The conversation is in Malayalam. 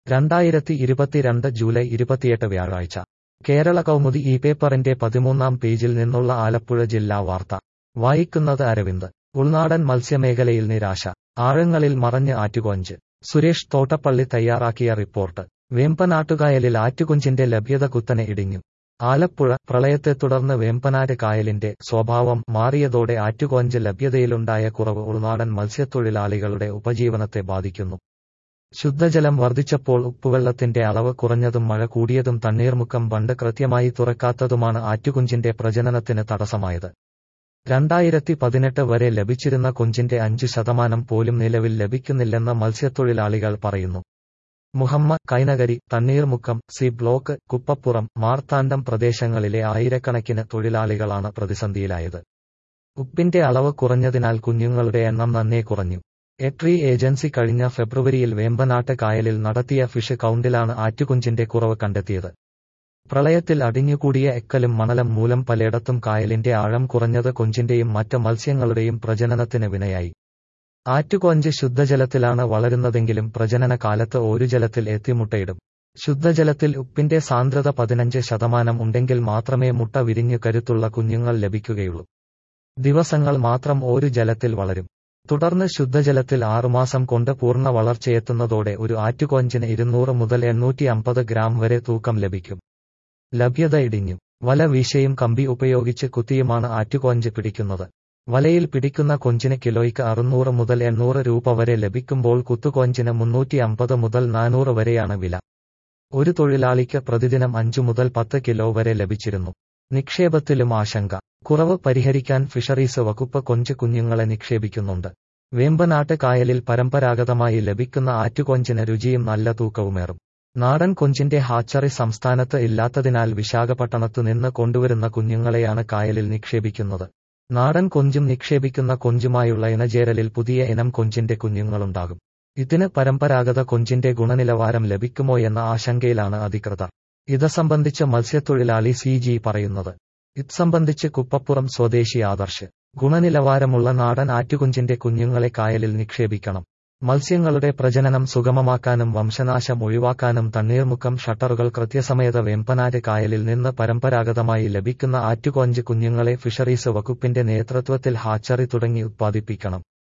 രണ്ടായിരത്തി ഇരുപത്തിരണ്ട് ജൂലൈ ഇരുപത്തിയെട്ട് വ്യാഴാഴ്ച കേരള കൗമുദി ഈ പേപ്പറിന്റെ പതിമൂന്നാം പേജിൽ നിന്നുള്ള ആലപ്പുഴ ജില്ലാ വാർത്ത വായിക്കുന്നത് അരവിന്ദ് ഉൾനാടൻ മത്സ്യമേഖലയിൽ നിരാശ ആഴങ്ങളിൽ മറഞ്ഞ് ആറ്റുകൊഞ്ച് സുരേഷ് തോട്ടപ്പള്ളി തയ്യാറാക്കിയ റിപ്പോർട്ട് വേമ്പനാട്ടുകായലിൽ ആറ്റുകൊഞ്ചിന്റെ ലഭ്യത കുത്തനെ ഇടിഞ്ഞു ആലപ്പുഴ പ്രളയത്തെ തുടർന്ന് വേമ്പനാട് കായലിന്റെ സ്വഭാവം മാറിയതോടെ ആറ്റുകൊഞ്ച് ലഭ്യതയിലുണ്ടായ കുറവ് ഉൾനാടൻ മത്സ്യത്തൊഴിലാളികളുടെ ഉപജീവനത്തെ ബാധിക്കുന്നു ശുദ്ധജലം വർദ്ധിച്ചപ്പോൾ ഉപ്പുവെള്ളത്തിന്റെ അളവ് കുറഞ്ഞതും മഴ കൂടിയതും തണ്ണീർമുക്കം ബണ്ട് കൃത്യമായി തുറക്കാത്തതുമാണ് ആറ്റുകുഞ്ചിന്റെ പ്രജനനത്തിന് തടസ്സമായത് രണ്ടായിരത്തി പതിനെട്ട് വരെ ലഭിച്ചിരുന്ന കൊഞ്ചിന്റെ അഞ്ചു ശതമാനം പോലും നിലവിൽ ലഭിക്കുന്നില്ലെന്ന് മത്സ്യത്തൊഴിലാളികൾ പറയുന്നു മുഹമ്മ കൈനകരി തണ്ണീർമുക്കം സി ബ്ലോക്ക് കുപ്പപ്പുറം മാർത്താണ്ഡം പ്രദേശങ്ങളിലെ ആയിരക്കണക്കിന് തൊഴിലാളികളാണ് പ്രതിസന്ധിയിലായത് ഉപ്പിന്റെ അളവ് കുറഞ്ഞതിനാൽ കുഞ്ഞുങ്ങളുടെ എണ്ണം നന്നേ കുറഞ്ഞു എട്രി ഏജൻസി കഴിഞ്ഞ ഫെബ്രുവരിയിൽ വേമ്പനാട്ട് കായലിൽ നടത്തിയ ഫിഷ് കൗണ്ടിലാണ് ആറ്റുകുഞ്ചിന്റെ കുറവ് കണ്ടെത്തിയത് പ്രളയത്തിൽ അടിഞ്ഞുകൂടിയ എക്കലും മണലും മൂലം പലയിടത്തും കായലിന്റെ ആഴം കുറഞ്ഞത് കൊഞ്ചിന്റെയും മറ്റ് മത്സ്യങ്ങളുടെയും പ്രജനനത്തിന് വിനയായി ആറ്റുകൊഞ്ച് ശുദ്ധജലത്തിലാണ് വളരുന്നതെങ്കിലും പ്രജനന കാലത്ത് ഒരു ജലത്തിൽ എത്തി മുട്ടയിടും ശുദ്ധജലത്തിൽ ഉപ്പിന്റെ സാന്ദ്രത പതിനഞ്ച് ശതമാനം ഉണ്ടെങ്കിൽ മാത്രമേ മുട്ട വിരിഞ്ഞു കരുത്തുള്ള കുഞ്ഞുങ്ങൾ ലഭിക്കുകയുള്ളൂ ദിവസങ്ങൾ മാത്രം ഒരു ജലത്തിൽ വളരും തുടർന്ന് ശുദ്ധജലത്തിൽ ആറുമാസം കൊണ്ട് പൂർണ്ണ വളർച്ചയെത്തുന്നതോടെ ഒരു ആറ്റുകൊഞ്ചിന് ഇരുന്നൂറ് മുതൽ എണ്ണൂറ്റി അമ്പത് ഗ്രാം വരെ തൂക്കം ലഭിക്കും ലഭ്യത ഇടിഞ്ഞു വല വീശയും കമ്പി ഉപയോഗിച്ച് കുത്തിയുമാണ് ആറ്റുകൊഞ്ച് പിടിക്കുന്നത് വലയിൽ പിടിക്കുന്ന കൊഞ്ചിന് കിലോയ്ക്ക് അറുന്നൂറ് മുതൽ എണ്ണൂറ് രൂപ വരെ ലഭിക്കുമ്പോൾ കുത്തുകൊഞ്ചിന് മുന്നൂറ്റി അമ്പത് മുതൽ നാനൂറ് വരെയാണ് വില ഒരു തൊഴിലാളിക്ക് പ്രതിദിനം അഞ്ചു മുതൽ പത്ത് കിലോ വരെ ലഭിച്ചിരുന്നു നിക്ഷേപത്തിലും ആശങ്ക കുറവ് പരിഹരിക്കാൻ ഫിഷറീസ് വകുപ്പ് കൊഞ്ച് കുഞ്ഞുങ്ങളെ നിക്ഷേപിക്കുന്നുണ്ട് വേമ്പനാട്ട് കായലിൽ പരമ്പരാഗതമായി ലഭിക്കുന്ന ആറ്റുകൊഞ്ചിന് രുചിയും നല്ല തൂക്കവുമേറും നാടൻ കൊഞ്ചിന്റെ ഹാച്ചറി സംസ്ഥാനത്ത് ഇല്ലാത്തതിനാൽ വിശാഖപട്ടണത്തു നിന്ന് കൊണ്ടുവരുന്ന കുഞ്ഞുങ്ങളെയാണ് കായലിൽ നിക്ഷേപിക്കുന്നത് നാടൻ കൊഞ്ചും നിക്ഷേപിക്കുന്ന കൊഞ്ചുമായുള്ള ഇണചേരലിൽ പുതിയ ഇനം കൊഞ്ചിന്റെ കുഞ്ഞുങ്ങളുണ്ടാകും ഇതിന് പരമ്പരാഗത കൊഞ്ചിന്റെ ഗുണനിലവാരം ലഭിക്കുമോ എന്ന ആശങ്കയിലാണ് അധികൃതർ ഇത് സംബന്ധിച്ച് മത്സ്യത്തൊഴിലാളി സി ജി പറയുന്നത് ഇത് സംബന്ധിച്ച് കുപ്പപ്പുറം സ്വദേശി ആദർശ് ഗുണനിലവാരമുള്ള നാടൻ ആറ്റുകുഞ്ചിന്റെ കുഞ്ഞുങ്ങളെ കായലിൽ നിക്ഷേപിക്കണം മത്സ്യങ്ങളുടെ പ്രജനനം സുഗമമാക്കാനും വംശനാശം ഒഴിവാക്കാനും തണ്ണീർമുക്കം ഷട്ടറുകൾ കൃത്യസമയത്ത് വേമ്പനാട് കായലിൽ നിന്ന് പരമ്പരാഗതമായി ലഭിക്കുന്ന ആറ്റുകൊഞ്ച് കുഞ്ഞുങ്ങളെ ഫിഷറീസ് വകുപ്പിന്റെ നേതൃത്വത്തിൽ ഹാച്ചറി തുടങ്ങി ഉത്പാദിപ്പിക്കണം